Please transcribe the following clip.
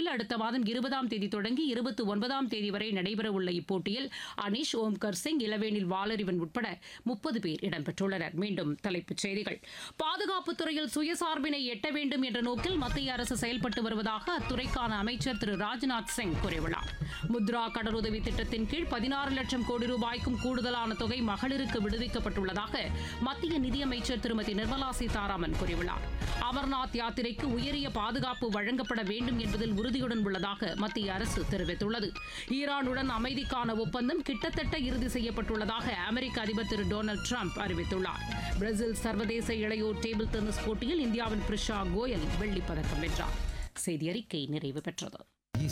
நகரில் அடுத்த மாதம் இருபதாம் தேதி தொடங்கி இருபத்தி ஒன்பதாம் தேதி வரை நடைபெறவுள்ள இப்போட்டியில் அனிஷ் ஓம்கர் சிங் இளவேனில் வாலறிவன் உட்பட முப்பது பேர் இடம்பெற்றுள்ளனர் மீண்டும் தலைப்புச் செய்திகள் பாதுகாப்புத் துறையில் சுயசார்பினை எட்ட வேண்டும் என்ற நோக்கில் மத்திய அரசு செயல்பட்டு வருவதாக அத்துறைக்கான அமைச்சர் திரு ராஜ்நாத் சிங் கூறியுள்ளார் முத்ரா கடனுதவி திட்டத்தின் கீழ் பதினாறு லட்சம் கோடி ரூபாய்க்கும் கூடுதலான தொகை மகளிருக்கு விடுவிக்கப்பட்டுள்ளதாக மத்திய நிதியமைச்சர் திருமதி நிர்மலா சீதாராமன் கூறியுள்ளார் அமர்நாத் யாத்திரைக்கு உயரிய பாதுகாப்பு வழங்கப்பட வேண்டும் என்பதில் உறுதியுடன் உள்ளதாக மத்திய அரசு தெரிவித்துள்ளது ஈரானுடன் அமைதிக்கான ஒப்பந்தம் கிட்டத்தட்ட இறுதி செய்யப்பட்டுள்ளதாக அமெரிக்க அதிபர் திரு டொனால்டு ட்ரம்ப் அறிவித்துள்ளார் பிரேசில் சர்வதேச இளையோர் டேபிள் டென்னிஸ் போட்டியில் இந்தியாவின் பிரிஷா கோயல் வெள்ளிப் பதக்கம் வென்றார் செய்தி அறிக்கை நிறைவு பெற்றது